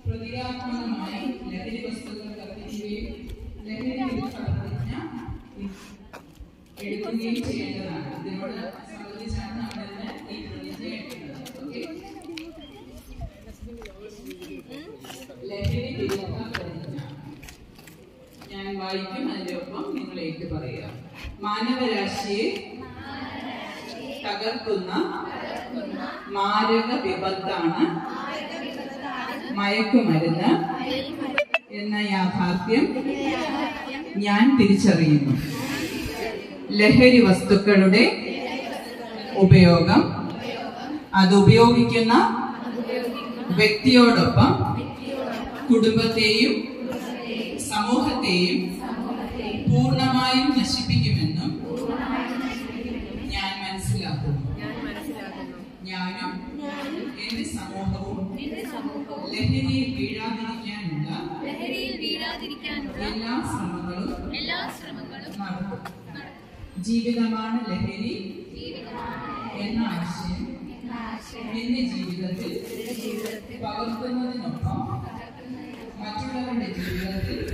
പ്രതികാത്മകമായി ലഹരി വസ്തുക്കൾ കത്തിക്കുകയും ലഹരി വിരുദ്ധ പ്രതിജ്ഞ എടുക്കുകയും ചെയ്യേണ്ടതാണ് ഇതിനോട് സംബന്ധിച്ചാണ് നമ്മളിന്ന് ഈ പ്രതിജ്ഞ എടുക്കുന്നത് ഓക്കെ ലഹരി വിരുദ്ധ പ്രതിജ്ഞ ഞാൻ വായിക്കും അതിന്റെ ഒപ്പം നിങ്ങൾ ഏറ്റു പറയുക മാനവരാശിയെ തകർക്കുന്ന മാരക വിപത്താണ് മയക്കുമരുന്ന് എന്ന യാഥാർത്ഥ്യം ഞാൻ തിരിച്ചറിയുന്നു ലഹരി വസ്തുക്കളുടെ ഉപയോഗം അത് ഉപയോഗിക്കുന്ന വ്യക്തിയോടൊപ്പം കുടുംബത്തെയും സമൂഹത്തെയും പൂർണ്ണമായും നശിപ്പിക്കുമെന്നും ഞാൻ മനസ്സിലാക്കുന്നു ഞാനും എന്റെ സമൂഹവും ലഹരിയിൽ വീഴാതിരിക്കാനുള്ള ലഹരിയിൽ വീഴാതിരിക്കാനുള്ള എല്ലാ ശ്രമങ്ങളും എല്ലാ ശ്രമങ്ങളും നടത്തും ജീവിതമാണ് ലഹരി എന്ന ആശയം എന്റെ ജീവിതത്തിൽ പകർത്തുന്നതിനൊപ്പം മറ്റുള്ളവരുടെ ജീവിതത്തിൽ